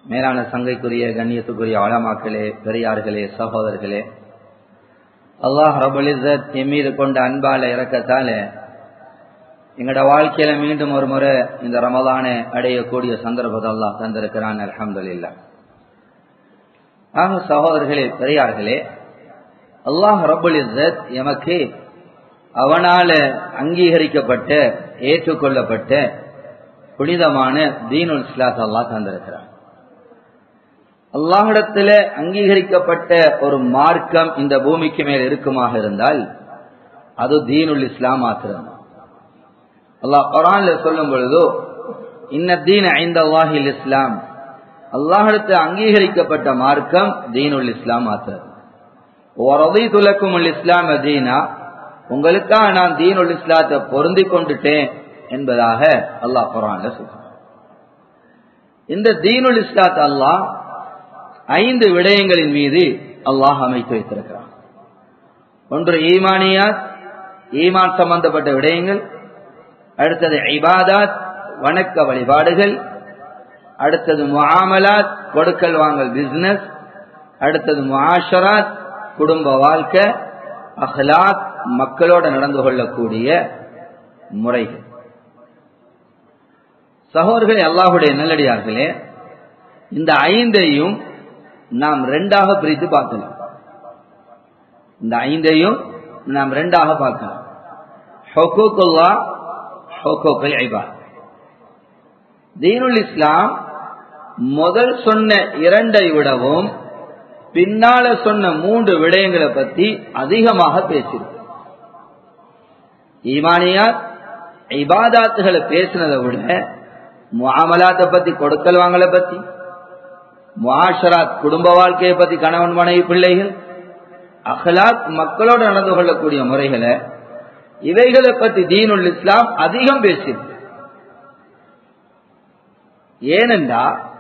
மேலான சங்கைக்குரிய கண்ணியத்துக்குரிய ஆழமாக்களே பெரியார்களே சகோதரர்களே அல்லாஹ் ரபுலிசத் என் மீது கொண்ட அன்பால இறக்கத்தால எங்களோட வாழ்க்கையில மீண்டும் ஒரு முறை இந்த ரமதானை அடையக்கூடிய சந்தர்ப்பத்தை அல்லாஹ் தந்திருக்கிறான் அலமதுல்லா ஆக சகோதரர்களே பெரியார்களே அல்லாஹ் ரபுல் இசத் எமக்கு அவனால அங்கீகரிக்கப்பட்ட ஏற்றுக்கொள்ளப்பட்ட புனிதமான தீனுல் இஸ்லாத் அல்லாஹ் தந்திருக்கிறான் அல்லாஹிடத்துல அங்கீகரிக்கப்பட்ட ஒரு மார்க்கம் இந்த பூமிக்கு மேல் இருக்குமாக இருந்தால் அது தீனுல் இஸ்லாம் மாத்திரம் அல்லாஹ் குரான்ல சொல்லும் பொழுதோ இன்ன தீன் ஐந்த அல்லாஹில் இஸ்லாம் அல்லாஹிடத்தில் அங்கீகரிக்கப்பட்ட மார்க்கம் தீனுல் இஸ்லாம் மாத்திரம் ஒரதை துலக்கும் இஸ்லாம் தீனா உங்களுக்காக நான் தீனுல் இஸ்லாத்தை பொருந்தி கொண்டுட்டேன் என்பதாக அல்லாஹ் குரான்ல சொல்றான் இந்த தீனுல் இஸ்லாத் அல்லாஹ் ஐந்து விடயங்களின் மீது அல்லாஹ் அமைத்து வைத்திருக்கிறான் ஒன்று ஈமானியாத் ஈமான் சம்பந்தப்பட்ட விடயங்கள் அடுத்தது ஐபாதாத் வணக்க வழிபாடுகள் அடுத்தது முஆமலாத் கொடுக்கல் வாங்கல் பிசினஸ் அடுத்தது முஆஷராத் குடும்ப வாழ்க்கை அஹ்லாத் மக்களோட நடந்து கொள்ளக்கூடிய முறைகள் சகோதரர்களே அல்லாஹுடைய நல்லடியார்களே இந்த ஐந்தையும் நாம் ரெண்டாக பிரித்து பார்க்கலாம் இந்த ஐந்தையும் நாம் ரெண்டாக பார்க்கலாம் ஹொக்கூக்குல்லா ஹொக்கூக்குல் ஐபாத் தீனுல் இஸ்லாம் முதல் சொன்ன இரண்டை விடவும் பின்னால சொன்ன மூன்று விடயங்களை பத்தி அதிகமாக பேசியிருக்கு ஈமானியாத் இபாதாத்துகளை பேசினதை விட முகாமலாத்தை பத்தி கொடுக்கல் வாங்கலை பத்தி முஆஷராத் குடும்ப வாழ்க்கையை பத்தி கணவன் மனைவி பிள்ளைகள் அஹ்லாத் மக்களோடு நடந்து கொள்ளக்கூடிய முறைகளை இவைகளை பத்தி தீனுல் இஸ்லாம் அதிகம் பேசியிருக்கு ஏனென்றா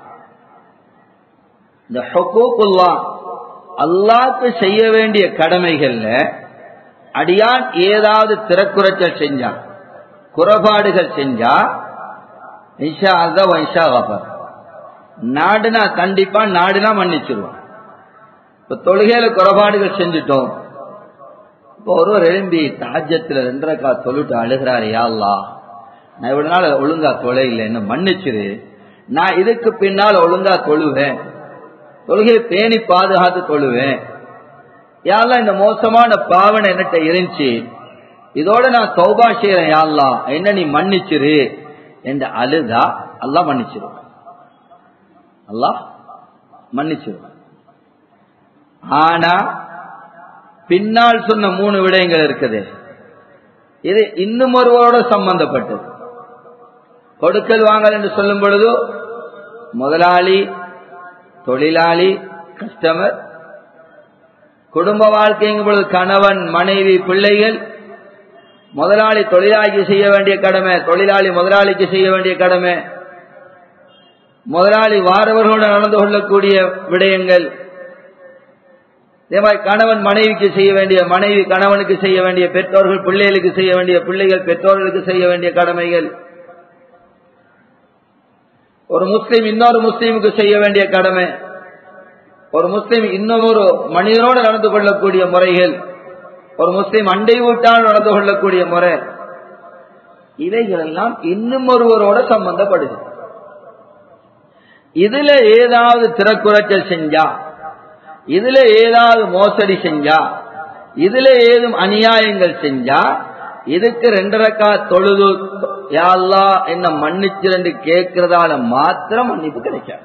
இந்த ஹொக்கூக்குல்லா அல்லாக்கு செய்ய வேண்டிய கடமைகள்ல அடியான் ஏதாவது திறக்குறைச்சல் செஞ்சா குறைபாடுகள் செஞ்சா இஷா அத வைஷா கபர் நாடுனா கண்டிப்பா நாடுனா மன்னிச்சிருவான் இப்ப தொழுகையில குறைபாடுகள் செஞ்சுட்டோம் இப்போ ஒருவர் எழும்பி தாஜத்துல ரெண்டரைக்கா தொழுட்டு அழுகிறாரு யாழ்லா நான் இவ்வளவு நாள் ஒழுங்கா தொலை என்ன மன்னிச்சிரு நான் இதுக்கு பின்னால் ஒழுங்கா தொழுவேன் தொழுகையை பேணி பாதுகாத்து தொழுவேன் யாழ்லா இந்த மோசமான பாவனை என்னட்ட இருந்துச்சு இதோட நான் சௌபா செய்யறேன் யாழ்லா என்ன நீ மன்னிச்சிரு என்று அழுதா அல்லா மன்னிச்சிருவான் அல்லாஹ் மன்னிச்சிருவான் ஆனா பின்னால் சொன்ன மூணு விடயங்கள் இருக்குது இது இன்னும் ஒருவரோட சம்பந்தப்பட்டது கொடுக்கல் வாங்கல் என்று சொல்லும் பொழுது முதலாளி தொழிலாளி கஸ்டமர் குடும்ப வாழ்க்கைங்கும் பொழுது கணவன் மனைவி பிள்ளைகள் முதலாளி தொழிலாளிக்கு செய்ய வேண்டிய கடமை தொழிலாளி முதலாளிக்கு செய்ய வேண்டிய கடமை முதலாளி வாரவர்களோடு நடந்து கொள்ளக்கூடிய விடயங்கள் இதே மாதிரி கணவன் மனைவிக்கு செய்ய வேண்டிய மனைவி கணவனுக்கு செய்ய வேண்டிய பெற்றோர்கள் பிள்ளைகளுக்கு செய்ய வேண்டிய பிள்ளைகள் பெற்றோர்களுக்கு செய்ய வேண்டிய கடமைகள் ஒரு முஸ்லீம் இன்னொரு முஸ்லீமுக்கு செய்ய வேண்டிய கடமை ஒரு முஸ்லீம் இன்னொரு மனிதனோடு நடந்து கொள்ளக்கூடிய முறைகள் ஒரு முஸ்லீம் அண்டை வீட்டால் நடந்து கொள்ளக்கூடிய முறை இவைகள் எல்லாம் இன்னும் ஒருவரோட சம்பந்தப்படுது இதுல ஏதாவது திறக்குறைச்சல் செஞ்சா இதுல ஏதாவது மோசடி செஞ்சா இதுல ஏதும் அநியாயங்கள் செஞ்சா இதுக்கு ரெண்டரைக்கா தொழுது யாழ்லா என்ன மன்னிச்சிரண்டு கேட்கிறதால மாத்திரம் மன்னிப்பு கிடைக்காது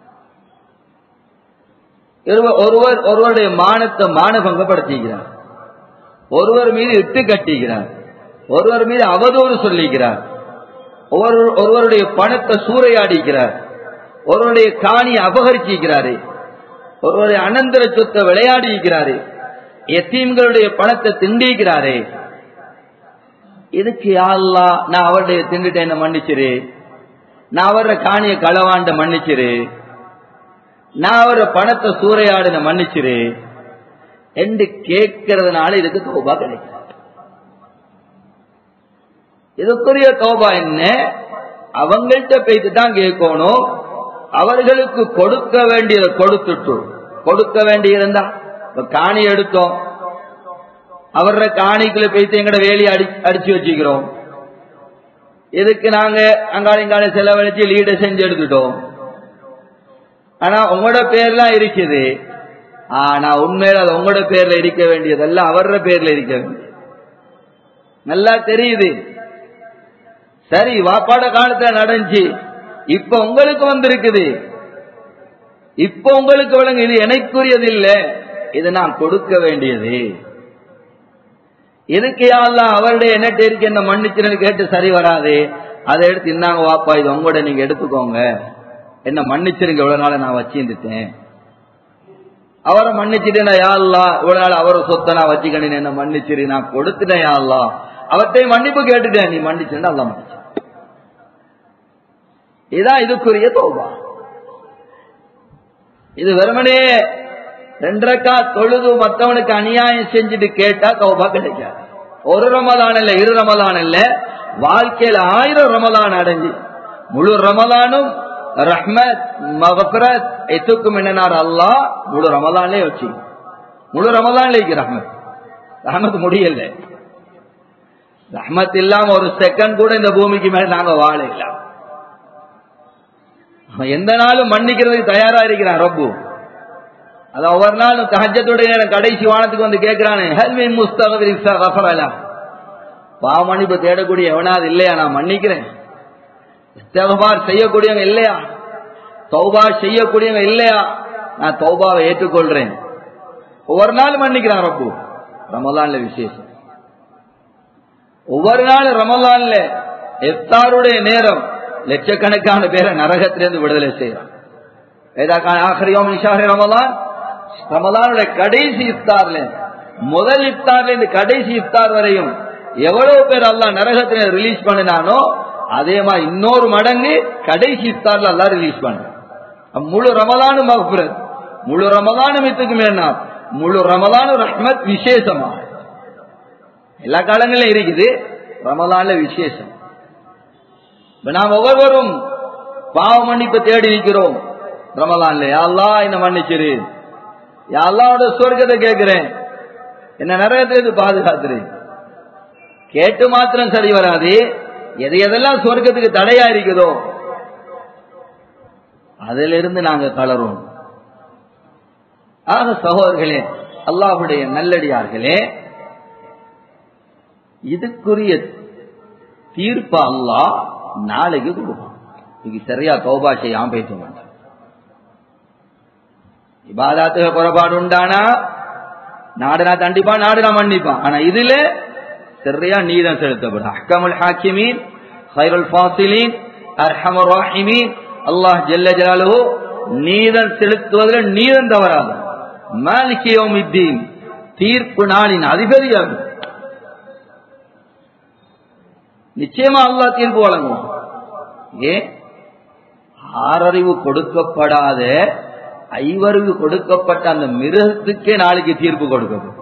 ஒருவர் ஒருவருடைய மானத்தை மானபங்கப்படுத்திக்கிறார் ஒருவர் மீது இட்டு கட்டுகிறார் ஒருவர் மீது அவதூறு சொல்லுகிறார் ஒருவருடைய பணத்தை சூறையாடிக்கிறார் ஒருவருடைய காணியை அபகரிச்சிருக்கிறாரு ஒருவருடைய அனந்தர சொத்தை விளையாடிக்கிறாரு எத்தீம்களுடைய பணத்தை திண்டிக்கிறாரே இதுக்கு யாழ்லா நான் அவருடைய திண்டுட்ட என்ன மன்னிச்சிரு நான் அவர காணிய களவாண்ட மன்னிச்சிரு நான் அவர பணத்தை சூறையாடுன மன்னிச்சிரு என்று கேட்கறதுனால இதுக்கு தோபா கிடைக்கும் இதுக்குரிய தோபா என்ன அவங்கள்ட்ட போயிட்டு தான் கேட்கணும் அவர்களுக்கு கொடுக்க வேண்டியதை கொடுத்துட்டு கொடுக்க வேண்டியிருந்தா இப்ப காணி எடுத்தோம் அவர காணிக்குள்ள போயிட்டு எங்கட வேலையை அடி அடிச்சு வச்சுக்கிறோம் இதுக்கு நாங்க அங்காளி இங்காளி செலவழிச்சு லீட செஞ்சு எடுத்துட்டோம் ஆனா உங்களோட பேர்லாம் இருக்குது ஆனா உண்மையில அது உங்களோட பேர்ல இருக்க வேண்டியதெல்லாம் அவர பேர்ல இருக்க வேண்டியது நல்லா தெரியுது சரி வாப்பாட காலத்துல நடந்துச்சு இப்ப உங்களுக்கு வந்திருக்குது இப்ப உங்களுக்கு விளங்கு இது எனக்குரியது இல்ல இது நான் கொடுக்க வேண்டியது எதுக்கு யாரெல்லாம் அவருடைய என்ன இருக்கு என்ன மன்னிச்சுன்னு கேட்டு சரி வராது அதை எடுத்து இன்னாங்க வாப்பா இது உங்களோட நீங்க எடுத்துக்கோங்க என்ன மன்னிச்சிருங்க இவ்வளவு நாள் நான் வச்சிருந்துட்டேன் அவரை மன்னிச்சுட்டேன் யாழ்லா இவ்வளவு நாள் அவரை சொத்தை நான் வச்சுக்கணும் என்ன மன்னிச்சிரு நான் கொடுத்துட்டேன் யாழ்லா அவர்கிட்ட மன்னிப்பு கேட்டுட்டேன் நீ மன்னிச்சுன்னு அல்ல மன்னிச்சு இதான் இதுக்குரிய தோபா இது வெறுமனே ரெண்டரைக்கா தொழுது மத்தவனுக்கு அநியாயம் செஞ்சுட்டு கேட்டா தௌபா கிடைக்காது ஒரு ரமலான் இல்ல இரு ரமலான் இல்ல வாழ்க்கையில ஆயிரம் ரமலான் அடைஞ்சு முழு ரமலானும் ரஹ்மத் மகபரத் எத்துக்கும் என்னனார் அல்லா முழு ரமலான்லயே வச்சு முழு ரமலான்ல இருக்கு ரஹ்மத் ரஹ்மத் முடியல ரஹ்மத் இல்லாம ஒரு செகண்ட் கூட இந்த பூமிக்கு மேல நாங்க வாழ இல்ல எந்த நாளும் மன்னிக்கிறதுக்கு தயாரா இருக்கிறான் ரப்பு அது ஒவ்வொரு நாளும் தஹஜத்துடைய நேரம் கடைசி வானத்துக்கு வந்து கேட்கிறானே ஹல்வி முஸ்தகஃபரலா பாவமன்னிப்பு தேடக்கூடிய எவனாவது இல்லையா நான் மன்னிக்கிறேன் இஸ்தகபார் செய்யக்கூடியவங்க இல்லையா தௌபா செய்யக்கூடியவங்க இல்லையா நான் தௌபாவை ஏற்றுக்கொள்றேன் ஒவ்வொரு நாளும் மன்னிக்கிறான் ரப்பு ரமலான்ல விசேஷம் ஒவ்வொரு நாளும் ரமலான்ல எஃப்தாருடைய நேரம் லட்சக்கணக்கான பேரை நரகத்திலிருந்து விடுதலை செய்யறான் ஏதாக்கான ஆசிரியம் நிஷாஹி ரமலான் ரமலானுடைய கடைசி இஃப்தார்ல முதல் இஃப்தார்ல இருந்து கடைசி இஃப்தார் வரையும் எவ்வளவு பேர் அல்லாஹ் நரகத்தில ரிலீஸ் பண்ணினானோ அதே மாதிரி இன்னொரு மடங்கு கடைசி இஃப்தார்ல எல்லாம் ரிலீஸ் பண்ண முழு ரமலானும் மகபுரத் முழு ரமலானும் இதுக்கு என்ன முழு ரமலானும் ரஹ்மத் விசேஷமா எல்லா காலங்களிலும் இருக்குது ரமலான்ல விசேஷம் இப்ப நாம் ஒவ்வொருவரும் பாவ மன்னிப்பு தேடி இருக்கிறோம் ரமலான்ல யாழ்லா என்ன மன்னிச்சிரு யாழ்லாவோட சொர்க்கத்தை கேட்கிறேன் என்ன நரகத்திலிருந்து பாதுகாத்துரு கேட்டு மாத்திரம் சரி வராது எது எதெல்லாம் சொர்க்கத்துக்கு தடையா இருக்குதோ அதிலிருந்து நாங்க தளரும் ஆக சகோதரர்களே அல்லாஹுடைய நல்லடியார்களே இதுக்குரிய தீர்ப்பு அல்லாஹ் நாளைக்கு கொடுப்பான் இது சரியா தௌபா செய்யாம பேச மாட்டான் இபாதாத்துக குறைபாடு உண்டானா நாடுனா தண்டிப்பான் நாடுனா மன்னிப்பான் ஆனா இதுல சரியா நீதம் செலுத்தப்படும் அஹ்கமுல் ஹாக்கிமீன் ஹைருல் ஃபாசிலீன் அர்ஹமர் ராஹிமீன் அல்லாஹ் ஜல்ல ஜலாலுஹு நீதம் செலுத்துவதில் நீதம் தவறாது மாலிகியோமித்தீன் தீர்ப்பு நாளின் அதிபதியாகும் நிச்சயமா அல்லாஹ் தீர்ப்பு வழங்குவான் ஏன் ஆறறிவு கொடுக்கப்படாத ஐவறிவு கொடுக்கப்பட்ட அந்த மிருகத்துக்கே நாளைக்கு தீர்ப்பு கொடுக்கப்படும்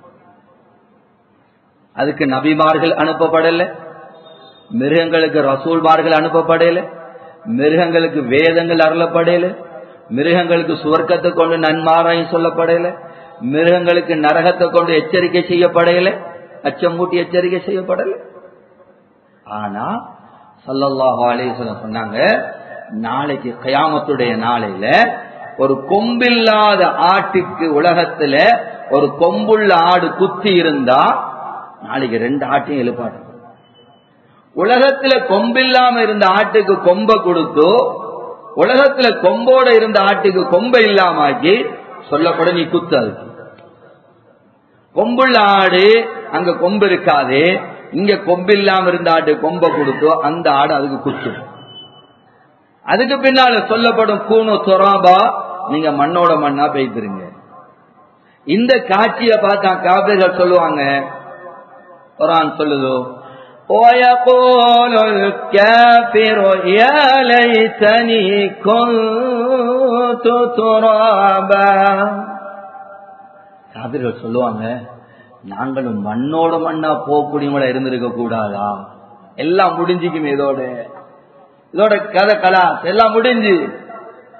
அதுக்கு நபிமார்கள் அனுப்பப்படல மிருகங்களுக்கு ரசூல்மார்கள் அனுப்பப்படல மிருகங்களுக்கு வேதங்கள் அருளப்படல மிருகங்களுக்கு சுவர்க்கத்தை கொண்டு நன்மாராயம் சொல்லப்படல மிருகங்களுக்கு நரகத்தை கொண்டு எச்சரிக்கை செய்யப்படல அச்சமூட்டி எச்சரிக்கை செய்யப்படல ஆனா சல்லல்லாஹு அலைஹிஸ்ஸலாம் சொன்னாங்க நாளைக்கு கயாமத்துடைய நாளையில ஒரு கொம்பில்லாத ஆட்டுக்கு உலகத்துல ஒரு கொம்புள்ள ஆடு குத்தி இருந்தா நாளைக்கு ரெண்டு ஆட்டையும் எழுப்பாடு உலகத்துல கொம்பில்லாம இருந்த ஆட்டுக்கு கொம்ப கொடுத்து உலகத்துல கொம்போட இருந்த ஆட்டுக்கு கொம்ப இல்லாம ஆக்கி சொல்லப்படும் நீ குத்து அதுக்கு கொம்புள்ள ஆடு அங்க கொம்பு இருக்காது இங்க கொம்பு இல்லாம இருந்த ஆட்டு கொம்ப கொடுத்தோ அந்த ஆடு அதுக்கு குத்து அதுக்கு பின்னால சொல்லப்படும் கூணு சொராபா நீங்க மண்ணோட மண்ணா பெய்திருங்க இந்த காட்சியை பார்த்தா காபிர்கள் சொல்லுவாங்க குரான் சொல்லுதோ ويقول الكافر يا ليتني كنت ترابا காபிர்கள் சொல்லுவாங்க நாங்களும் மண்ணோட மண்ணா போகக்கூடியவங்கள இருந்திருக்க கூடாதா எல்லாம் முடிஞ்சுக்குமே இதோட இதோட கதை கலா எல்லாம் முடிஞ்சு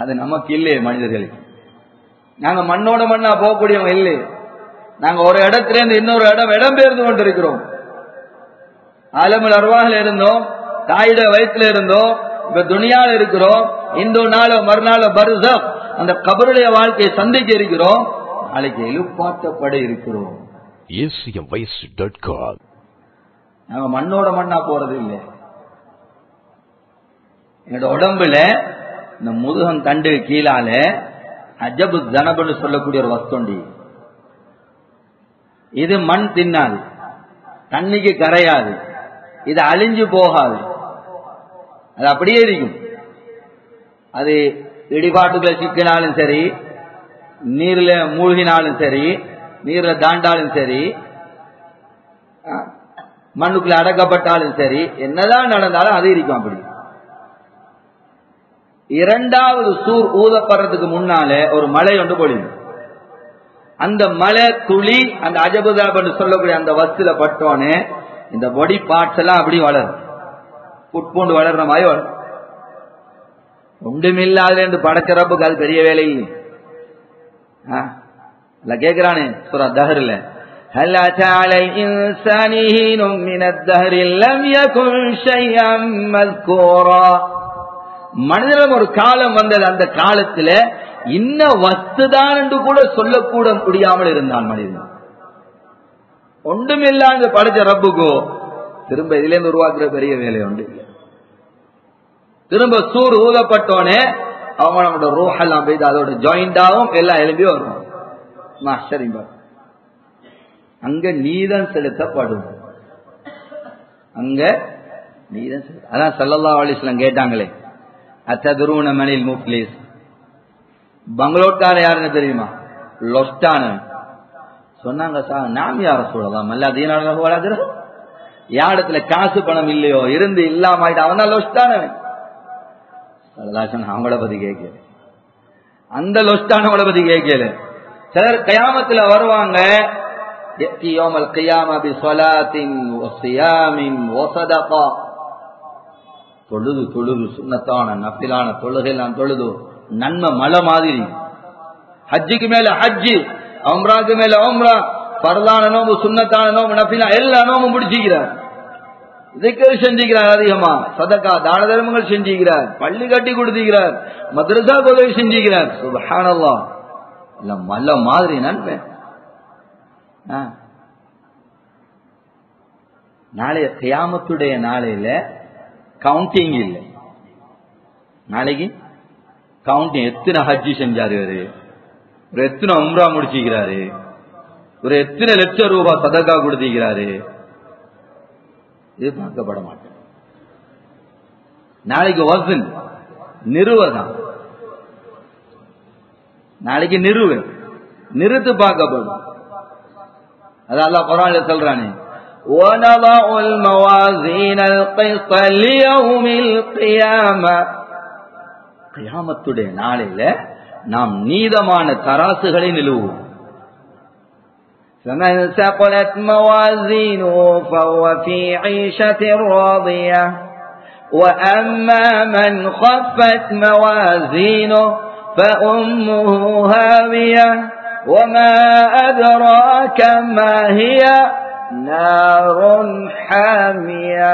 அது நமக்கு இல்லையே மனிதர்களுக்கு நாங்க மண்ணோட மண்ணா போகக்கூடியவங்க இல்லை நாங்க ஒரு இடத்துல இருந்து இன்னொரு இடம் இடம்பெயர்ந்து கொண்டிருக்கிறோம் ஆலமுல் அருவாகில் இருந்தோம் தாயிட வயிற்றுல இருந்தோம் இப்ப துணியால இருக்கிறோம் இந்து நாளோ மறுநாளோ பருசம் அந்த கபருடைய வாழ்க்கையை சந்திக்க இருக்கிறோம் நாளைக்கு எழுப்பாட்டப்பட இருக்கிறோம் acmvoice.com. நாங்க மண்ணோட மண்ணா போறது இல்லை என்னோட உடம்புல இந்த முதுகம் தண்டு கீழால அஜபு ஜனபுன்னு சொல்லக்கூடிய ஒரு வஸ்துண்டி இது மண் தின்னாது தண்ணிக்கு கரையாது இது அழிஞ்சு போகாது அது அப்படியே இருக்கும் அது இடிபாட்டுக்குள்ள சிக்கினாலும் சரி நீர்ல மூழ்கினாலும் சரி நீர்ல தாண்டாலும் சரி ஆ, மண்ணுக்குள்ள அடக்கப்பட்டாலும் சரி என்னதான் நடந்தாலும் அது இருக்கும் அப்படி இரண்டாவது சூர் ஊதப்படுறதுக்கு முன்னால ஒரு மலை ஒன்று பொழியும் அந்த மலை துளி அந்த அஜபுதாப் என்று சொல்லக்கூடிய அந்த வஸ்துல பட்டோனே இந்த பொடி பார்ட்ஸ் எல்லாம் அப்படி வளரும் புட்பூண்டு வளர்ற மாதிரி வளரும் ஒன்றுமில்லாத என்று படைச்சரப்புக்கு அது பெரிய வேலை இல்லை ஆ? இல்ல கேக்குறானே சுரா தஹர்ல هل أتى على الإنسان حين من الدهر لم يكن شيئا مذكورا மனிதனும் ஒரு காலம் வந்தது அந்த காலத்துல இன்ன வஸ்துதான் என்று கூட சொல்லக்கூட முடியாமல் இருந்தான் மனிதன் ஒன்றுமில்லாத படைச்ச ரப்புக்கோ திரும்ப இதுல இருந்து உருவாக்குற பெரிய வேலை உண்டு இல்ல. திரும்ப சூர் ஊதப்பட்டோனே அவங்க நம்மளோட ரூஹெல்லாம் போய் அதோட ஜாயிண்டாவும் எல்லாம் எழுப்பி வரும் ஆச்சரியம் பாரு. அங்க நீதம் செலுத்தப்படும் அங்க நீதம் செலுத்த அதான் சல்லல்லா அலிஸ்லாம் கேட்டாங்களே அத்ததுருவன மணில் முப்ளீஸ் பங்களோட்கார யாருன்னு தெரியுமா லொஸ்டான சொன்னாங்க சார் நாம் யார சொல்லலாம் மல்ல தீனான வராது யாரிடத்துல காசு பணம் இல்லையோ இருந்து இல்லாம ஆயிட்டு அவன் தான் லொஸ்டானவன் சரதாசன் அவங்கள பத்தி கேட்கல அந்த லொஸ்டானவங்கள பத்தி கேட்கல சிலர் கயாமத்துல வருவாங்க يأتي يوم القيامة بصلاة وصيام وصدقة தொழுது தொழுது சுண்ணத்தான நப்பிலான தொழுகைலாம் தொழுது நன்மை மலை மாதிரி ஹஜ்ஜுக்கு மேல ஹஜ்ஜு அம்ராக்கு மேல அம்ரா பரதான நோம்பு சுண்ணத்தான நோம்பு நப்பிலா எல்லா நோம்பும் முடிச்சுக்கிறார் இதுக்கு செஞ்சுக்கிறார் அதிகமா சதக்கா தான தர்மங்கள் செஞ்சுக்கிறார் பள்ளி கட்டி கொடுத்துக்கிறார் மദ്രസா உதவி செஞ்சுக்கிறார் சுபஹானல்லா இல்ல மல்ல மாதிரி நன்மை ஆ. நாளைய கியாமத்துடைய நாளையில கவுண்டிங் இல்லை நாளைக்கு கவுண்டிங் எத்தனை ஹஜ்ஜி செஞ்சாரு இவரு ஒரு எத்தனை உம்ரா முடிச்சுக்கிறாரு ஒரு எத்தனை லட்சம் ரூபாய் சதக்கா கொடுத்திருக்கிறாரு இது பார்க்கப்பட மாட்டேன் நாளைக்கு வசன் நிறுவதான் நாளைக்கு நிறுவ நிறுத்து பார்க்கப்படும் அது அல்லாஹ் குரான்ல சொல்றானே وَنَضَعُ الْمَوَازِينَ الْقِسْطَ لِيَوْمِ الْقِيَامَةِ கியாமத்துடைய நாளையில நாம் நீதமான தராசுகளை நிலுவோம் فمن ثقلت موازينه فهو في عيشة راضية وأما من خفت موازينه فأمه هاوية وما أدراك ما هي نار حامية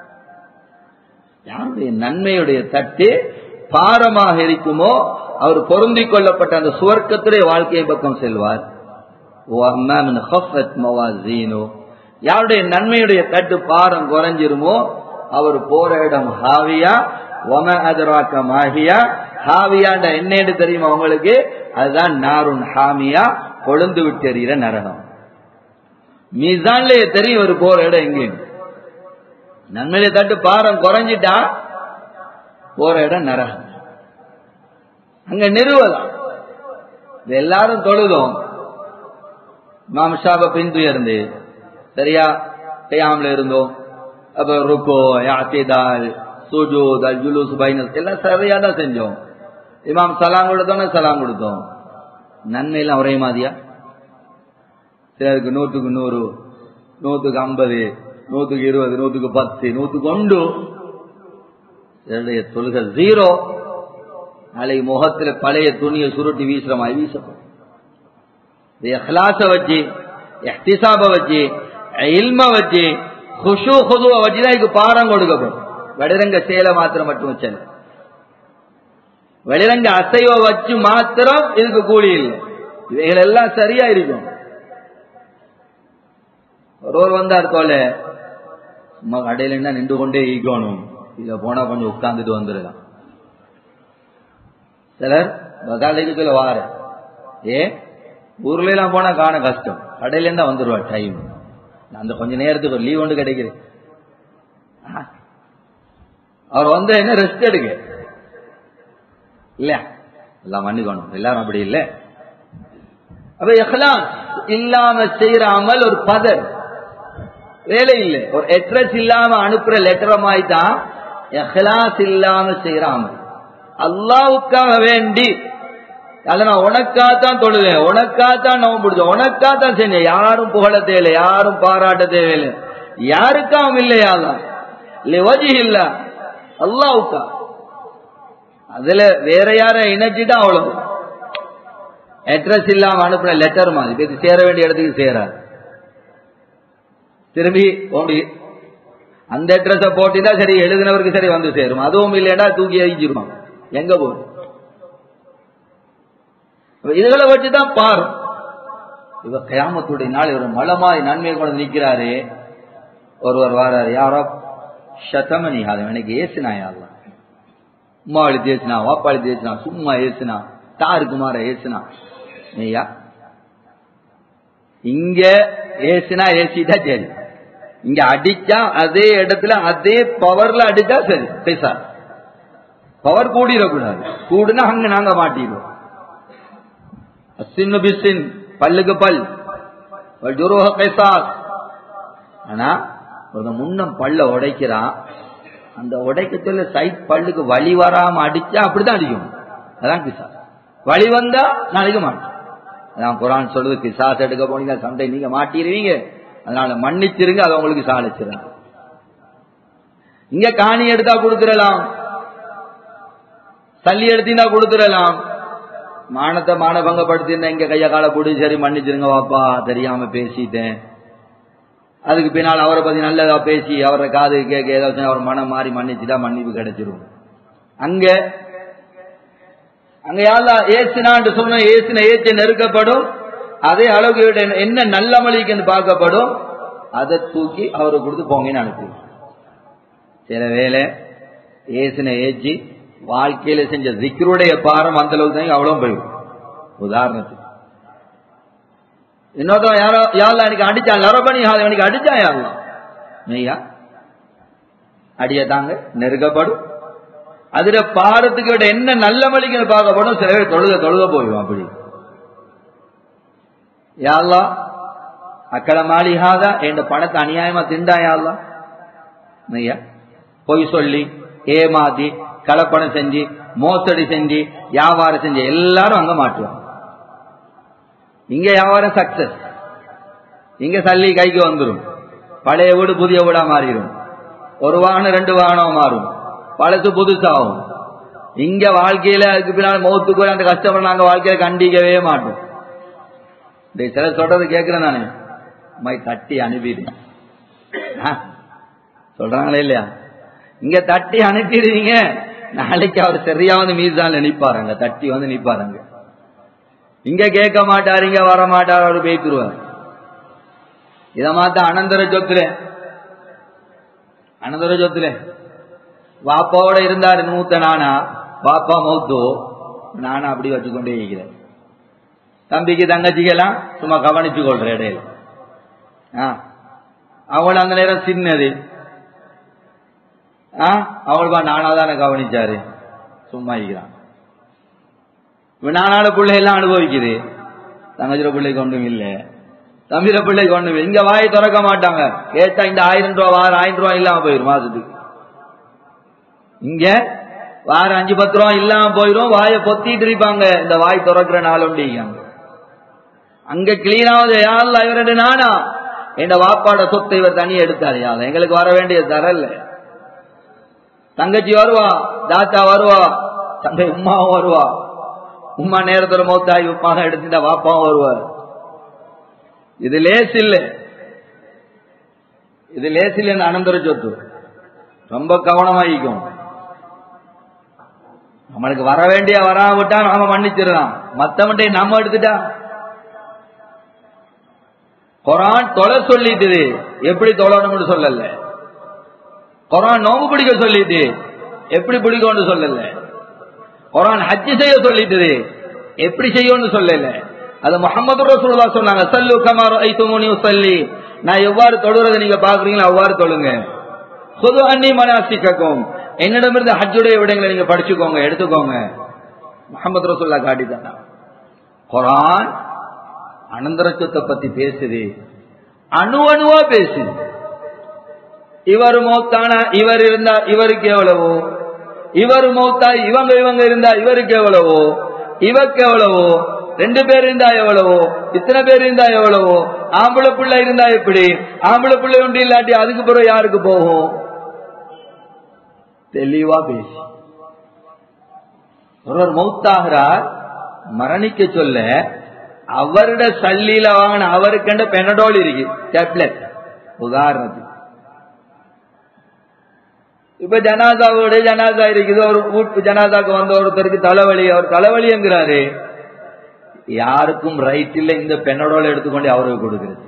யாருடைய நன்மையுடைய தட்டு பாரமாக இருக்குமோ அவர் பொருந்திக் கொள்ளப்பட்ட அந்த சுவர்க்கத்துடைய வாழ்க்கையை பக்கம் செல்வார் وَأَمَّا مَنْ خَفَّتْ مَوَازِينُهُ யாருடைய நன்மையுடைய தட்டு பாரம் குறைஞ்சிருமோ அவர் போற இடம் ஹாவியா ஒம அதராக்க மாஹியா ஹாவியாண்ட என்னன்னு தெரியுமா உங்களுக்கு அதுதான் நாருன் ஹாமியா கொழுந்து விட்டு எறிகிற நரகம் மீசான்லயே தெரியும் ஒரு போற இடம் எங்க நன்மையில தட்டு பாரம் குறைஞ்சிட்டா போற இடம் நரகம் அங்க நிறுவலாம் இது எல்லாரும் தொழுதும் மாமஷாப பின்துயர்ந்து சரியா கையாமல இருந்தோம் அப்ப ருக்கோ யாத்திதால் சுஜூத் அல் ஜுலூஸ் பைனஸ் எல்லாம் சரியா தான் செஞ்சோம் இமாம் சலாம் கொடுத்தோம் சலாம் கொடுத்தோம் நன்மை எல்லாம் ஒரே மாதிரியா சிலருக்கு நூத்துக்கு நூறு நூத்துக்கு ஐம்பது நூத்துக்கு இருபது நூத்துக்கு பத்து நூத்துக்கு ஒன்று சிலருடைய தொழுகை ஜீரோ நாளைக்கு முகத்துல பழைய துணியை சுருட்டி வீசுற மாதிரி வீசப்படும் இது இஹ்லாஸ வச்சு எஹ்திசாப வச்சு இல்ம வச்சு குஷு குதுவ வச்சுதான் இதுக்கு பாடம் கொடுக்கப்படும் வெளிரங்க சேலை மாத்திரம் மட்டும் வச்சல வெளிரங்க அசைவ வச்சு மாத்திரம் இதுக்கு கூலி இல்லை இவைகள் எல்லாம் சரியா இருக்கும் ஒருவர் வந்தார் தோல சும்மா கடையில என்ன நின்று கொண்டே ஈக்கணும் இத போனா கொஞ்சம் உட்கார்ந்துட்டு வந்துடலாம் சிலர் பகாலைக்குள்ள வார ஏ ஊர்ல எல்லாம் போனா காண கஷ்டம் கடையில இருந்தா வந்துருவா டைம் அந்த கொஞ்ச நேரத்துக்கு ஒரு லீவ் ஒன்று கிடைக்குது ஆ. அவர் வந்து என்ன ரெஸ்ட் எடுக்க இல்ல எல்லாம் மன்னிக்கணும் எல்லாரும் அப்படி இல்ல அப்ப இஹ்லாஸ் இல்லாம செய்யற அமல் ஒரு பதர் வேலை இல்லை ஒரு அட்ரஸ் இல்லாம அனுப்புற லெட்டர் மாதிரி தான் இஹ்லாஸ் இல்லாம செய்யற அமல் அல்லாவுக்காக வேண்டி அதை நான் உனக்காத்தான் தொழுவேன் உனக்காத்தான் நோம்பு பிடிச்சேன் உனக்காத்தான் செஞ்சேன் யாரும் புகழ தேவையில்லை யாரும் பாராட்ட தேவையில்லை யாருக்காவும் இல்லையா வஜி இல்ல அல்லாவுக்கா அதுல வேற யார இணைச்சிட்டா அவ்வளவு அட்ரஸ் இல்லாம அனுப்புற லெட்டர் மாதிரி இப்ப இது சேர வேண்டிய இடத்துக்கு சேராது திரும்பி ஓடி அந்த அட்ரஸ போட்டினா சரி எழுதினவருக்கு சரி வந்து சேரும் அதுவும் இல்லையா தூக்கி எரிஞ்சிருவான் எங்க போகும் இதுகளை வச்சுதான் பார் இவ கயாமத்துடைய நாள் இவர் மலமாய் நன்மை கொண்டு நிற்கிறாரு ஒருவர் வாராரு யாரோ சதமணி அது எனக்கு ஏசுனா யாரெல்லாம் அம்மா அழுத்தி ஏசுனா வாப்பா அழுத்தி ஏசுனா சும்மா ஏசுனா தாருக்கு மாற ஏசுனா ஐயா இங்க ஏசுனா ஏசிட்டா சரி இங்க அடிச்சா அதே இடத்துல அதே பவர்ல அடிச்சா சரி பேசா பவர் கூடிடக்கூடாது கூடுனா அங்க நாங்க மாட்டிடுவோம் அசின்னு பிசின் பல்லுக்கு பல் ஜுரோக கைசாஸ் ஆனா ஒரு முன்னம் பல்ல உடைக்கிறான் அந்த உடைக்கத்துல சைட் பல்லுக்கு வலி வராம அடிச்சா அப்படிதான் அடிக்கும் அதான் கிசாஸ் வலி வந்தா நான் அடிக்க மாட்டேன் அதான் குரான் சொல்லுது கிசாஸ் எடுக்க போனீங்க சண்டை நீங்க மாட்டிடுவீங்க அதனால மன்னிச்சிருங்க அதை உங்களுக்கு சாலிச்சிருங்க இங்க காணி எடுத்தா கொடுத்துடலாம் தள்ளி எடுத்தீங்கன்னா கொடுத்துடலாம் மானத்தை மானபங்கப்படுத்திருந்தேன் இங்க கைய கால போட்டு சரி மன்னிச்சிருங்க வாப்பா தெரியாம பேசிட்டேன் அதுக்கு பின்னால் அவரை பத்தி நல்லதா பேசி அவரை காது கேட்க ஏதாச்சும் அவர் மனம் மாறி மன்னிச்சுட்டா மன்னிப்பு கிடைச்சிரும் அங்க அங்க யாரா ஏசினான்னு சொன்ன ஏசின ஏச்சு நெருக்கப்படும் அதே அளவுக்கு இவர்ட்ட என்ன நல்ல மளிகைன்னு பார்க்கப்படும் அதை தூக்கி அவரை கொடுத்து போங்கன்னு அனுப்பி சில வேலை ஏசின ஏச்சி வாழ்க்கையில செஞ்ச திக்ருடைய பாரம் அந்த அளவுக்கு தான் அவ்வளவு போயிடும் உதாரணத்துக்கு இன்னொருத்தன் யாரோ யாரெல்லாம் எனக்கு அடிச்சான் லரபணி எனக்கு அடிச்சான் யாரெல்லாம் மெய்யா அடிய தாங்க நெருக்கப்படும் அதுல பாரத்துக்கு விட என்ன நல்ல மளிகைன்னு பார்க்கப்படும் சில பேர் தொழுத தொழுத போயிடும் அப்படி யாழ்லா அக்கட மாளிகாதா என் பணத்தை அநியாயமா திண்டா யாழ்லா மெய்யா பொய் சொல்லி ஏமாத்தி கலப்பணம் செஞ்சு மோசடி செஞ்சு வியாபாரம் செஞ்சு எல்லாரும் அங்க மாட்டுவாங்க இங்க வியாபாரம் சக்சஸ் இங்க சல்லி கைக்கு வந்துடும் பழைய வீடு புதிய வீடா மாறிடும் ஒரு வாகனம் ரெண்டு வாகனம் மாறும் பழசு புதுசாகும் இங்க வாழ்க்கையில அதுக்கு பின்னால் மௌத்துக்கு போய் அந்த கஷ்டப்பட நாங்க வாழ்க்கையில கண்டிக்கவே மாட்டோம் டேய், சிலர் சொல்றது கேட்கிறேன் நானு மை தட்டி அனுப்பிடு ஆ, சொல்றாங்களே இல்லையா இங்க தட்டி அனுப்பிடுவீங்க நாளைக்கு அவர் சரியா வந்து மீசான்ல நிப்பாருங்க தட்டி வந்து நிப்பாருங்க இங்க கேட்க மாட்டாரு இங்க வர மாட்டார் அவர் பேத்துருவார் இத மாத்த அனந்தர சொத்துல அனந்தர சொத்துல வாப்பாவோட இருந்தாரு மூத்த நானா பாப்பா மௌத்தோ நானா அப்படி வச்சுக்கொண்டே இருக்கிறேன் தம்பிக்கு தங்கச்சிக்கெல்லாம் சும்மா கவனிச்சு கொள்ற இடையில ஆ அவங்கள அந்த நேரம் சின்னது ஆ அவளுப்பா நானா தானே கவனிச்சாரு சும்மா இருக்கிறான் இப்ப நானால பிள்ளை எல்லாம் அனுபவிக்குது தங்கச்சிர பிள்ளைக்கு ஒன்றும் இல்ல தம்பிர பிள்ளைக்கு ஒன்றும் இல்லை இங்க வாயை திறக்க மாட்டாங்க கேட்டா இந்த ஆயிரம் ரூபா வாரம் ஆயிரம் ரூபா இல்லாம போயிரும் மாசத்துக்கு இங்க வாரம் அஞ்சு பத்து ரூபா இல்லாம போயிரும் வாயை பொத்திட்டு இருப்பாங்க இந்த வாய் திறக்கிற நாள் உண்டிங்க அங்க கிளீனாவது யாரில் இவரது நானா என் வாப்பாட சொத்தை இவர் தனியா எடுத்தாரு யாரு எங்களுக்கு வர வேண்டிய தரல தங்கச்சி வருவா தாத்தா வருவா தந்தை உமாவும் வருவா உமா நேரத்துல மௌத்தாய் உப்பாக எடுத்துட்டா வாப்பாவும் வருவார் இது லேஸ் இல்ல இது லேஸ் இல்லைன்னு அனந்தர சொத்து ரொம்ப கவனமாயிக்கும் நம்மளுக்கு வர வேண்டிய வராம விட்டா நாம மன்னிச்சிடலாம் மத்தவன்டை நம்ம எடுத்துட்டா குரான் தொலை சொல்லிட்டுது எப்படி தொழணும்னு சொல்லல குரான் நோம்பு பிடிக்க சொல்லிட்டு எப்படி பிடிக்கும்னு சொல்லல குரான் ஹஜ்ஜி செய்ய சொல்லிட்டுது எப்படி செய்யும்னு சொல்லல அது முகமது ரசூல்லா சொன்னாங்க சல்லு கமார் ஐத்துமுனி சல்லி நான் எவ்வாறு தொழுறதை நீங்க பாக்குறீங்களோ அவ்வாறு தொழுங்க பொது அன்னி மனாசிக்கும் என்னிடமிருந்து ஹஜ்ஜுடைய விடங்களை நீங்க படிச்சுக்கோங்க எடுத்துக்கோங்க முகமது ரசூல்லா காட்டித்தானா குரான் அனந்தர சொத்தை பத்தி பேசுது அணு அணுவா பேசுது இவர் மௌத்தான இவர் இருந்தா இவருக்கு எவ்வளவோ இவர் மௌத்தா இவங்க இவங்க இருந்தா இவருக்கு எவ்வளவோ இவக்கு எவ்வளவோ ரெண்டு பேர் இருந்தா எவ்வளவோ இத்தனை பேர் இருந்தா எவ்வளவோ ஆம்பளை பிள்ளை இருந்தா எப்படி ஆம்பளை பிள்ளை ஒன்று இல்லாட்டி அதுக்கு பிறகு யாருக்கு போகும் தெளிவா பேசி ஒருவர் மௌத்தாகிறார் மரணிக்க சொல்ல அவருட சல்லியில வாங்கின அவருக்கண்ட பெனடோல் இருக்கு டேப்லெட் உதாரணத்துக்கு இப்ப ஜனாதாவோட ஜனாதா இருக்குது ஒரு வீட்டு ஜனாதாக்கு வந்த ஒருத்தருக்கு தலைவலி அவர் தலைவலி என்கிறாரு யாருக்கும் ரைட் இல்ல இந்த பெனடோல் எடுத்துக்கொண்டு அவருக்கு கொடுக்கிறது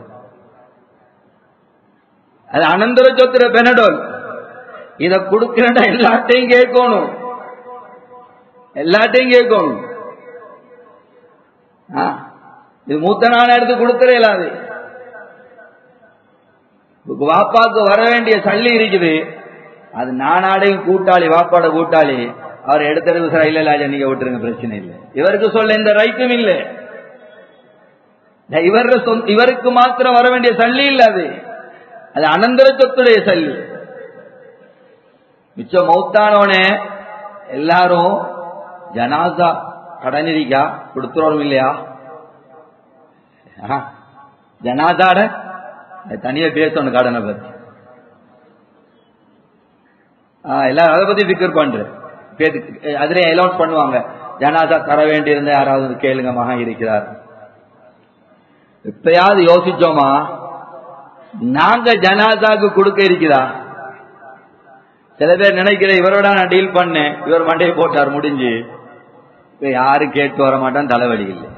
அது அனந்தர சொத்துற பெனடோல் இத கொடுக்கிறா எல்லாத்தையும் கேட்கணும் எல்லாத்தையும் கேட்கணும் இது மூத்த நாள் எடுத்து கொடுக்கறே இல்லாது வாப்பாக்கு வர வேண்டிய சல்லி இருக்குது அது நானாடையும் கூட்டாளி வாப்பாட கூட்டாளி அவர் எடுத்தது சார் இல்ல இல்ல நீங்க விட்டுருங்க பிரச்சனை இல்லை இவருக்கு சொல்ல எந்த ரைட்டும் இல்லை இவர் இவருக்கு மாத்திரம் வர வேண்டிய சல்லி இல்ல அது அது அனந்தர சொத்துடைய சல்லி மிச்சம் மௌத்தானோனே எல்லாரும் ஜனாசா கடன் இருக்கா கொடுத்துறோம் இல்லையா ஜனாதாட தனியா பேசணும் கடனை பத்தி எல்லாரும் அதை பத்தி பிக்கர் பண்ற அதுல அலௌன்ஸ் பண்ணுவாங்க ஜனாதா தர வேண்டியிருந்த யாராவது கேளுங்க மகன் இருக்கிறார் இப்பயாவது யோசிச்சோமா நாங்க ஜனாதாக்கு கொடுக்க இருக்கிறா சில பேர் நினைக்கிற இவரோட நான் டீல் பண்ணேன் இவர் மண்டையை போட்டார் முடிஞ்சு இப்ப யாரு கேட்டு வர மாட்டான் தலைவலி இல்லை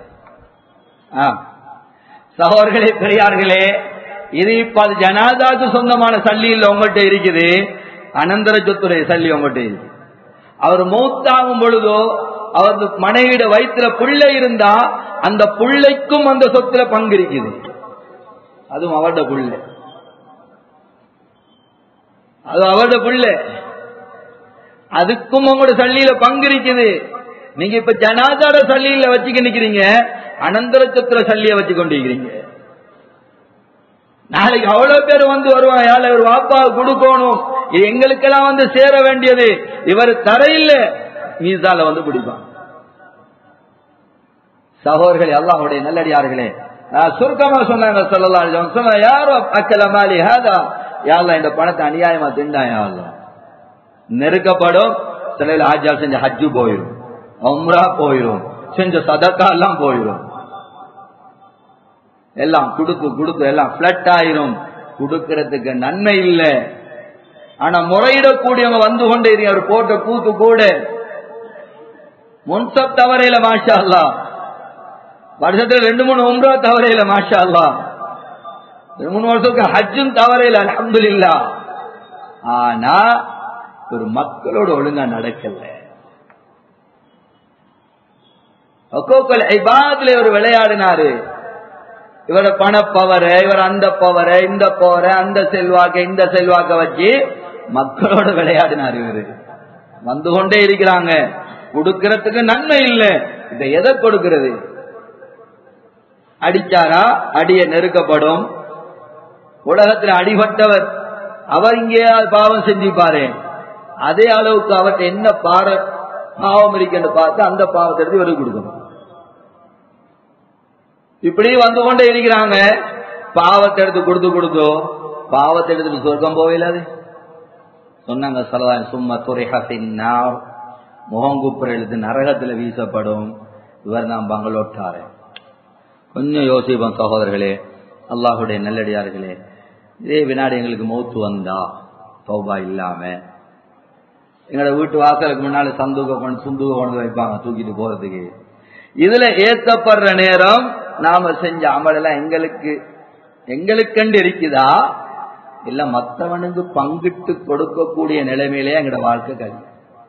சகோதர்களே பெரியார்களே இது இப்ப அது ஜனாதாக்கு சொந்தமான சல்லி இல்ல உங்கள்கிட்ட இருக்குது அனந்தர சொத்துடைய சல்லி உங்கள்கிட்ட இருக்கு அவர் மௌத்தாகும் பொழுதோ அவர் மனைவிட வயிற்றுல புள்ளை இருந்தா அந்த புள்ளைக்கும் அந்த சொத்துல பங்கு இருக்குது அதுவும் அவருடைய புள்ளை அது அவருடைய புள்ளை அதுக்கும் உங்களோட சல்லியில பங்கு இருக்குது நீங்க இப்ப ஜனாதார சல்லியில வச்சுக்க நிக்கிறீங்க அனந்தர சத்திர சல்லிய வச்சு கொண்டிருக்கிறீங்க நாளைக்கு அவ்வளவு பேர் வந்து வருவாங்க யாழ் இவர் வாப்பா கொடுக்கணும் இது எங்களுக்கெல்லாம் வந்து சேர வேண்டியது இவர் தரையில் மீசால வந்து பிடிப்பான் சகோதரர்களே அல்லாஹுடைய நல்லடியார்களே சுருக்கமா சொன்னாங்க சொல்லலாம் சொன்ன யாரோ அக்கல மாலி ஹாதா யாழ்லா இந்த பணத்தை அநியாயமா திண்டா யாழ்லா நெருக்கப்படும் சில ஆஜா செஞ்ச ஹஜ்ஜு போயிடும் உம்ரா போயிடும் செஞ்ச சதக்கா எல்லாம் போயிடும் எல்லாம் குடுக்கு குடுக்கு எல்லாம் பிளட் ஆயிரும் கொடுக்கறதுக்கு நன்மை இல்லை ஆனா முறையிடக்கூடியவங்க வந்து கொண்டே இருக்கு அவர் போட்ட கூத்து கூட முன்சப் தவறையில மாஷா அல்லா வருஷத்துல ரெண்டு மூணு உம்ரா தவறையில மாஷா அல்லா ரெண்டு மூணு வருஷத்துக்கு ஹஜ்ஜும் தவறையில அலமதுல்லா ஆனா ஒரு மக்களோட ஒழுங்கா நடக்கல ஒக்கோக்கள் ஐபாதுல ஒரு விளையாடினாரு இவர பணப்பவர இவர் அந்த பவர இந்த பவர அந்த செல்வாக்க இந்த செல்வாக்க வச்சு மக்களோட விளையாடினார் இவரு வந்து கொண்டே இருக்கிறாங்க கொடுக்கறதுக்கு நன்மை இல்லை இதை எதை கொடுக்கிறது அடிச்சாரா அடிய நெருக்கப்படும் உலகத்தில் அடிபட்டவர் அவர் இங்கே பாவம் செஞ்சுப்பாரு அதே அளவுக்கு அவர்கிட்ட என்ன பார பாவம் இருக்குன்னு பார்த்து அந்த பாவத்தை எடுத்து இவருக்கு கொடுக்கணும் இப்படி வந்து கொண்டே இருக்கிறாங்க பாவத்தை எடுத்து கொடுத்து கொடுத்தோ பாவத்தை எடுத்துட்டு சொர்க்கம் போகலாது சொன்னாங்க சொல்லலாம் சும்மா துறைஹா சின்னார் முகங்குப்புற எழுத்து நரகத்துல வீசப்படும் இவர் தான் பங்களோட்டாரே கொஞ்சம் யோசிப்போம் சகோதரர்களே அல்லாஹுடைய நல்லடியார்களே இதே வினாடி எங்களுக்கு மௌத்து வந்தா தௌபா இல்லாம எங்களோட வீட்டு வாசலுக்கு முன்னால சந்தூக கொண்டு சுந்தூக கொண்டு வைப்பாங்க தூக்கிட்டு போறதுக்கு இதுல ஏத்தப்படுற நேரம் நாம செஞ்ச அமலெல்லாம் எங்களுக்கு எங்களுக்கண்டு இருக்குதா இல்ல மத்தவனுக்கு பங்கிட்டு கொடுக்கக்கூடிய நிலைமையிலே எங்களோட வாழ்க்கை கல்வி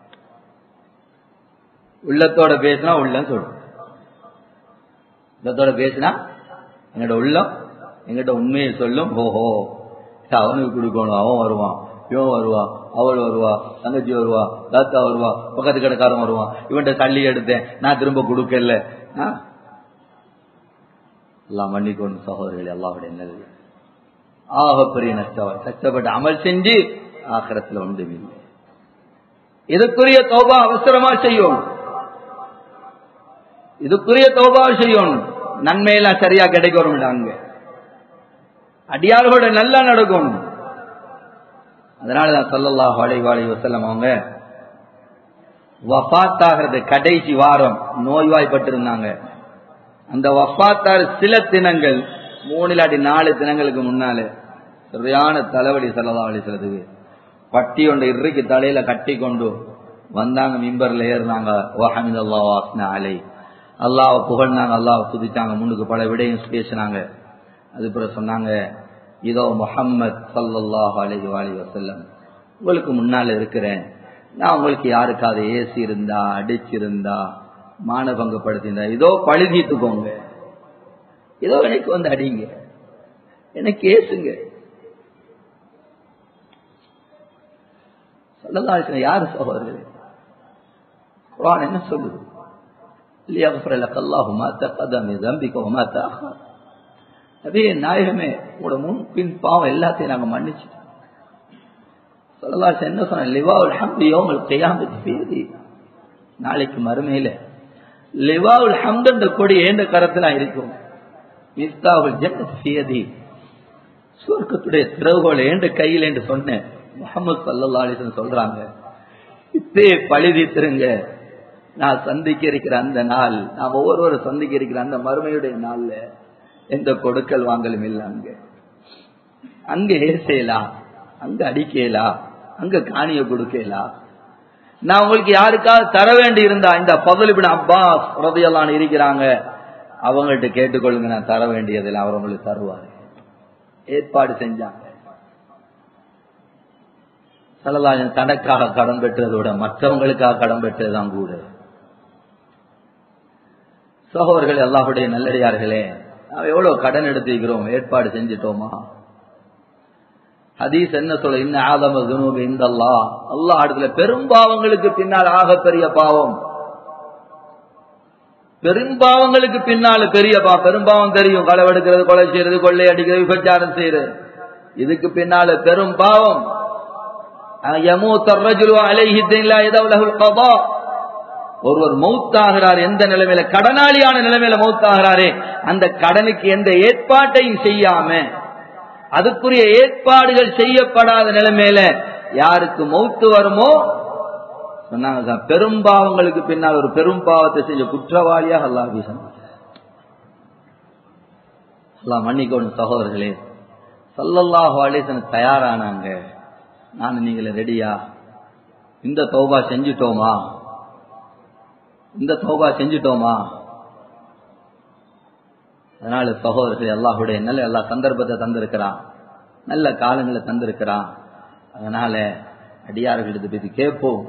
உள்ளத்தோட பேசினா உள்ளம் சொல்லும் உள்ளத்தோட பேசினா எங்களோட உள்ளம் எங்கிட்ட உண்மையை சொல்லும் ஓஹோ அவனுக்கு கொடுக்கணும் அவன் வருவான் இவன் வருவான் அவள் வருவா தங்கச்சி வருவா தாத்தா வருவா பக்கத்து கடைக்காரன் வருவான் இவன்கிட்ட தள்ளி எடுத்தேன் நான் திரும்ப கொடுக்கல எல்லாம் மன்னிக்கணும் சகோதரர்கள் எல்லாருடைய நல்லது ஆகப்பெரிய நஷ்டம் கஷ்டப்பட்டு அமல் செஞ்சு ஆக்கிரத்தில் ஒன்றுமில்லை இதுக்குரிய தோபா அவசரமா செய்யும் இதுக்குரிய தோபா செய்யணும் நன்மையெல்லாம் சரியா கிடைக்கும் அங்க அடியார்களோட நல்லா நடக்கணும் அதனாலதான் சொல்லல்லாஹ் அலைவாளி வசல்லம் அவங்க வஃத்தாகிறது கடைசி வாரம் நோய்வாய்ப்பட்டிருந்தாங்க அந்த வஃத்தார் சில தினங்கள் மூணு இல்லாட்டி நாலு தினங்களுக்கு முன்னால சரியான தலைவலி சல்லா அலிசலத்துக்கு பட்டி ஒன்று இறுக்கி தலையில கட்டி கொண்டு வந்தாங்க மிம்பர்ல ஏறினாங்க வஹமித் அல்லா வாஸ்ன அலை அல்லாவை புகழ்னாங்க அல்லாவை துதித்தாங்க முன்னுக்கு பல விடையும் பேசினாங்க அது பிறகு சொன்னாங்க இதோ முஹம்மத் சல்லல்லாஹ் அலஹி வாலி வசல்லம் உங்களுக்கு முன்னால இருக்கிறேன் நான் உங்களுக்கு யாருக்காவது ஏசி இருந்தா அடிச்சிருந்தா மானபங்கப்படுத்திருந்தா இதோ பழுதிட்டுக்கோங்க ஏதோ எனக்கு வந்து அடிங்க எனக்கு ஏசுங்க சொல்லலாம் யாரு சகோதரர் குரான் என்ன சொல்லுது ليغفر لك الله ما تقدم من ذنبك وما تأخر அதே நாயகமே உங்களோட முன் பின் பாவம் எல்லாத்தையும் நாங்க மன்னிச்சிட்டோம் சொல்லலாம் என்ன சொன்ன லிவாவுல் ஹம்து யோமல் கையாமத்து பேதி நாளைக்கு மறுமையில லிவாவுல் ஹம்துன்ற கொடி ஏந்த கரத்துல இருக்கும் மிஸ்தாவுல் ஜன்னத் ஃபியதி சுவர்க்கத்துடைய திறவுகோல் ஏண்ட கையில் என்று சொன்னேன் முகமது சல்லா அலிசன் சொல்றாங்க இப்பே பழுதி திருங்க நான் சந்திக்க இருக்கிற அந்த நாள் நான் ஒவ்வொருவரும் சந்திக்க இருக்கிற அந்த மறுமையுடைய நாள்ல எந்த கொடுக்கல் வாங்கலும் இல்லை அங்க அங்க ஏசேலாம் அங்க அடிக்கலாம் அங்க காணிய கொடுக்கலாம் நான் உங்களுக்கு யாருக்காவது தர வேண்டி இருந்தா இந்த பதலிபின் அப்பாஸ் ரதையெல்லாம் இருக்கிறாங்க அவங்கள்ட்ட கேட்டுக்கொள்ளுங்க நான் தர வேண்டியதில் அவர் உங்களுக்கு தருவார் ஏற்பாடு செஞ்சாங்க சலலாஜன் தனக்காக கடன் பெற்றதோட மற்றவங்களுக்காக கடன் பெற்றதுதான் கூட சகோதரர்கள் எல்லாருடைய நல்லடியார்களே நாம் எவ்வளவு கடன் எடுத்துக்கிறோம் ஏற்பாடு செஞ்சிட்டோமா ஹதீஸ் என்ன சொல்ல இன்ன ஆதம துனூபி இந்த அல்லா அல்லா இடத்துல பெரும்பாவங்களுக்கு பின்னால் ஆக பெரிய பாவம் பெரும்பாவங்களுக்கு பின்னால பெரிய பா பெரும்பாவம் தெரியும் களவெடுக்கிறது கொலை செய்யறது கொள்ளை அடிக்கிறது விபச்சாரம் செய்யறது இதுக்கு பின்னால பெரும் பாவம் ஒருவர் மௌத்தாகிறார் எந்த நிலைமையில கடனாளியான நிலைமையில மௌத்தாகிறாரே அந்த கடனுக்கு எந்த ஏற்பாட்டையும் செய்யாம அதுக்குரிய ஏற்பாடுகள் செய்யப்படாத நிலைமையில யாருக்கு மௌத்து வருமோ சொன்னாங்க பெரும்பாவங்களுக்கு பின்னால் ஒரு பெரும் பாவத்தை செஞ்ச குற்றவாளியாக அல்லா வீசன் அல்லா மன்னிக்கோணும் சகோதரர்களே சல்லல்லாஹு அலேசன் தயாரானாங்க நான் நீங்கள ரெடியா இந்த தௌபா செஞ்சுட்டோமா இந்த தௌபா செஞ்சுட்டோமா அதனால சகோதரர்கள் அல்லாஹுடைய நல்ல எல்லா சந்தர்ப்பத்தை தந்திருக்கிறான் நல்ல காலங்களை தந்திருக்கிறான் அதனால அடியார்களிடத்தை பத்தி கேட்போம்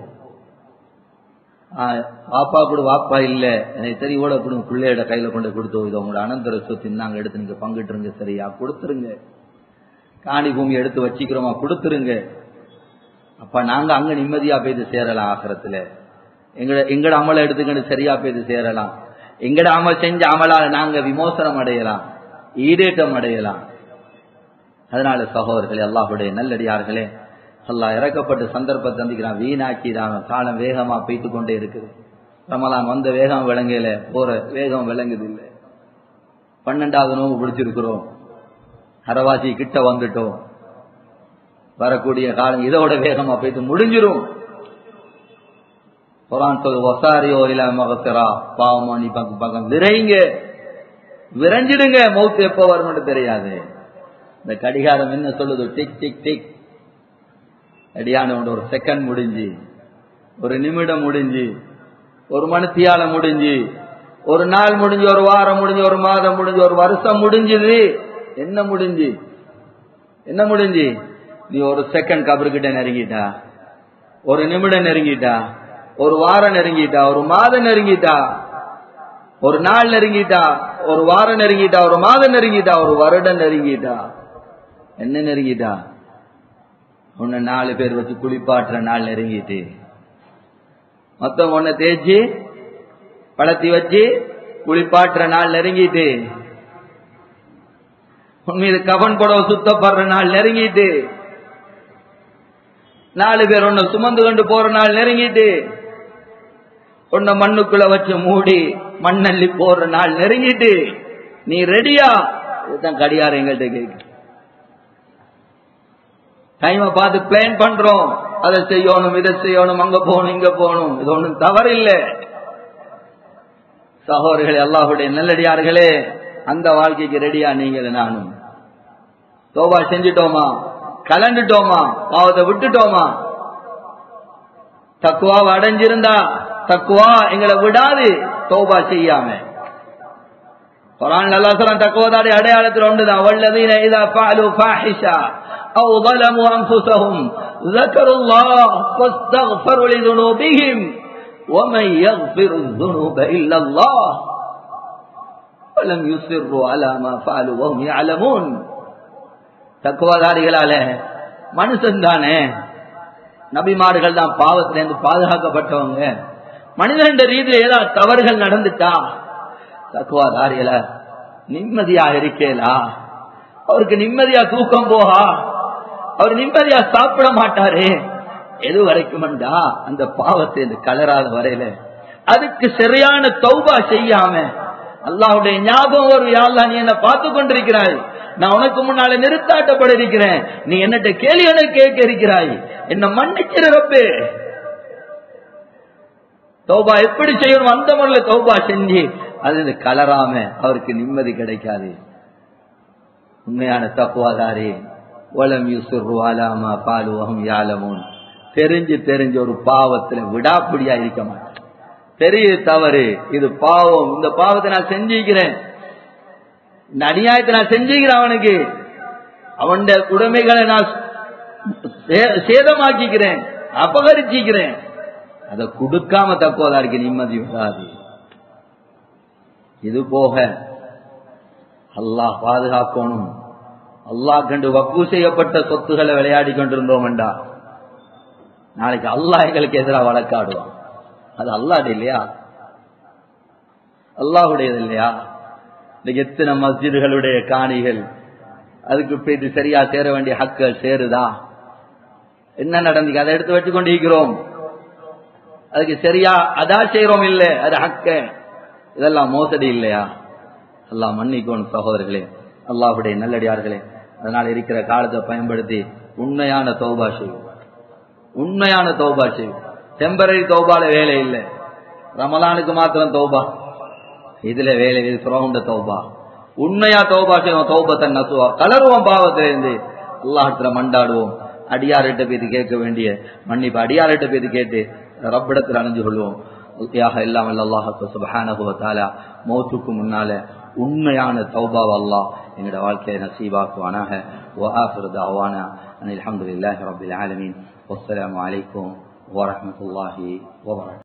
வாப்பா கூட வாப்பா இல்ல எனக்கு தெரியவோட கொடுங்க பிள்ளையோட கையில கொண்டு கொடுத்தோம் இது உங்களோட அனந்தர சொத்து நாங்க எடுத்து நீங்க பங்கிட்டுருங்க சரியா கொடுத்துருங்க காணி பூமி எடுத்து வச்சுக்கிறோமா கொடுத்துருங்க அப்ப நாங்க அங்க நிம்மதியா போய் சேரலாம் ஆசிரத்துல எங்கட எங்கட அமலை எடுத்துக்கிட்டு சரியா போய் சேரலாம் எங்கட அமல் செஞ்ச அமலால நாங்க விமோசனம் அடையலாம் ஈடேற்றம் அடையலாம் அதனால சகோதரர்களே அல்லாஹுடைய நல்லடியார்களே அல்லா இறக்கப்பட்ட சந்தர்ப்பத்தை சந்திக்கிறான் வீணாக்கிறாங்க காலம் வேகமா போய்த்து கொண்டே இருக்குது ரமலான் வந்த வேகம் விளங்கல போற வேகம் விளங்குது இல்லை பன்னெண்டாவது நோம்பு பிடிச்சிருக்கிறோம் அரவாசி கிட்ட வந்துட்டோம் வரக்கூடிய காலம் இதோட வேகமா போய்த்து முடிஞ்சிரும் குரான் சொல் வசாரியோ இல்ல மகசரா பாவமானி பக்கம் பக்கம் விரைங்க விரைஞ்சிடுங்க மௌத்து எப்போ வரும்னு தெரியாது இந்த கடிகாரம் என்ன சொல்லுது டிக் டிக் டிக் அடியான ஒரு செகண்ட் முடிஞ்சு ஒரு நிமிடம் முடிஞ்சு ஒரு மணித்தியால முடிஞ்சு ஒரு நாள் முடிஞ்சு ஒரு வாரம் முடிஞ்சு ஒரு மாதம் முடிஞ்சு ஒரு வருஷம் முடிஞ்சுது என்ன முடிஞ்சு என்ன முடிஞ்சு நீ ஒரு செகண்ட் கபருக்கிட்ட நெருங்கிட்டா ஒரு நிமிடம் நெருங்கிட்டா ஒரு வாரம் நெருங்கிட்டா ஒரு மாதம் நெருங்கிட்டா ஒரு நாள் நெருங்கிட்டா ஒரு வாரம் நெருங்கிட்டா ஒரு மாதம் நெருங்கிட்டா ஒரு வருடம் நெருங்கிட்டா என்ன நெருங்கிட்டா உன்னை நாலு பேர் வச்சு குளிப்பாட்டுற நாள் நெருங்கிட்டு மொத்தம் ஒன்ன தேய்ச்சி பழத்தி வச்சு குளிப்பாட்டுற நாள் நெருங்கிட்டு உன் மீது கவன் புடவை சுத்தப்படுற நாள் நெருங்கிட்டு நாலு பேர் உன்னை சுமந்து கொண்டு போற நாள் நெருங்கிட்டு உன்னை மண்ணுக்குள்ள வச்சு மூடி மண்ணள்ளி போற நாள் நெருங்கிட்டு நீ ரெடியா இதுதான் கடியாரம் எங்கள்கிட்ட கேக்கு டைமை பார்த்து பிளான் பண்றோம் அதை செய்யணும் இதை செய்யணும் அங்க போகணும் இங்க போகணும் இது ஒண்ணும் தவறு இல்லை சகோதரர்களே அல்லாஹுடைய நல்லடியார்களே அந்த வாழ்க்கைக்கு ரெடியா நீங்க நானும் தோபா செஞ்சிட்டோமா கலண்டுட்டோமா பாவத்தை விட்டுட்டோமா தக்குவாவை அடைஞ்சிருந்தா தக்குவா எங்களை விடாது தோபா செய்யாம குரான் நல்லா சொல்ல தக்குவதாடைய அடையாளத்தில் ஒன்றுதான் வல்லதீன இதா فعلوا فاحشة أو ظلموا أنفسهم ذكروا الله فاستغفروا لذنوبهم ومن يغفر الذنوب إلا الله ولم يصروا على ما فعلوا وهم يعلمون தக்குவாதாரிகளால மனுஷன் தானே நபிமார்கள் தான் பாவத்திலிருந்து பாதுகாக்கப்பட்டவங்க மனிதன் ரீதியில் ஏதாவது தவறுகள் நடந்துட்டா தக்குவாதாரிகள நிம்மதியா இருக்கேலா அவருக்கு நிம்மதியா தூக்கம் போகா அவர் நிம்மதியா சாப்பிட மாட்டாரு எது வரைக்கும்டா அந்த பாவத்தை இந்த கலராத வரையில அதுக்கு சரியான தௌபா செய்யாம அல்லாவுடைய ஞாபகம் ஒரு யாழ்லா நீ என்ன பார்த்து கொண்டிருக்கிறாய் நான் உனக்கு முன்னால நிறுத்தாட்டப்பட இருக்கிறேன் நீ என்னட்ட கேள்வி எனக்கு கேட்க இருக்கிறாய் என்ன மன்னிச்சிரு ரப்பே தௌபா எப்படி செய்யணும் அந்த முறையில் தௌபா செஞ்சு அது கலராம அவருக்கு நிம்மதி கிடைக்காது உண்மையான தப்புவாதாரே ஒலம் யூசுரு அலாமா பாலுவகம் யாலமோன் தெரிஞ்சு தெரிஞ்ச ஒரு பாவத்துல விடாப்பிடியா இருக்க மாட்டேன் பெரிய தவறு இது பாவம் இந்த பாவத்தை நான் செஞ்சுக்கிறேன் இந்த அநியாயத்தை நான் செஞ்சுக்கிறேன் அவனுக்கு அவன் உடைமைகளை நான் சேதமாக்கிக்கிறேன் அபகரிச்சிக்கிறேன் அதை கொடுக்காம தக்குவதற்கு நிம்மதி வராது இது போக அல்லாஹ் பாதுகாக்கணும் அல்லாஹ் கண்டு வக்கு செய்யப்பட்ட சொத்துக்களை விளையாடி கொண்டிருந்தோம்டா நாளைக்கு அல்லாஹ் எங்களுக்கு எதிராக வழக்காடுவான் அது அல்லாடு இல்லையா அல்லாஹுடையது இல்லையா இன்னைக்கு எத்தனை மஸ்ஜிதுகளுடைய காணிகள் அதுக்கு போயிட்டு சரியா சேர வேண்டிய ஹக்கள் சேருதா என்ன நடந்துக்கு அதை எடுத்து வச்சு கொண்டிருக்கிறோம் அதுக்கு சரியா அதா செய்யறோம் இல்லை அது ஹக்க இதெல்லாம் மோசடி இல்லையா அல்லாஹ் மன்னிக்கணும் சகோதரர்களே அல்லாஹுடைய நல்லடியார்களே அதனால் இருக்கிற காலத்தை பயன்படுத்தி உண்மையான தௌபா செய்யும் உண்மையான தௌபா செய்யும் டெம்பரரி தௌபால வேலை இல்லை ரமலானுக்கு மாத்திரம் தௌபா இதுல வேலை இது சுரகுண்ட தௌபா உண்மையா தௌபா செய்வோம் தௌபத்தை நசுவா கலருவோம் பாவத்திலிருந்து அல்லாஹத்துல மண்டாடுவோம் அடியார்கிட்ட பேத்து கேட்க வேண்டிய மன்னிப்பு அடியார்கிட்ட பேத்து கேட்டு ரப்பிடத்தில் அணிஞ்சு கொள்வோம் யாக எல்லாம் அல்லாஹு சுபஹானகுவத்தாலா மௌத்துக்கு முன்னால உண்மையான தௌபாவ் அல்லாஹ் எங்களோட வாழ்க்கையை நசீபாக்குவானாக وآخر دعوانا أن الحمد لله رب العالمين والسلام عليكم ورحمة الله وبركاته